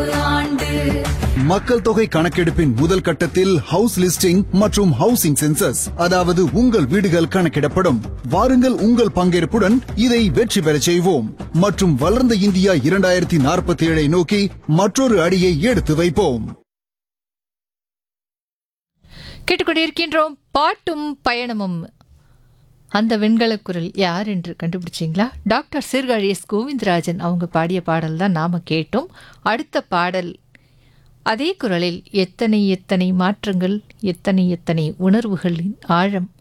கணக்கெடுப்பு ஆண்டு மக்கள் தொகை கணக்கெடுப்பின் முதல் கட்டத்தில் ஹவுஸ் லிஸ்டிங் மற்றும் ஹவுசிங் சென்சஸ் அதாவது உங்கள் வீடுகள் கணக்கிடப்படும் வாருங்கள் உங்கள் பங்கேற்புடன் இதை வெற்றி பெறச் செய்வோம் மற்றும் வளர்ந்த இந்தியா இரண்டாயிரத்தி நாற்பத்தி ஏழை நோக்கி மற்றொரு அடியை எடுத்து வைப்போம் கேட்டுக்கொண்டிருக்கின்றோம் பாட்டும் பயணமும் அந்த வெண்கலக் குரல் யார் என்று கண்டுபிடிச்சிங்களா டாக்டர் சீர்காழி எஸ் கோவிந்தராஜன் அவங்க பாடிய பாடல் தான் நாம கேட்டோம் அடுத்த பாடல் அதே குரலில் எத்தனை எத்தனை மாற்றங்கள் எத்தனை எத்தனை உணர்வுகளின் ஆழம்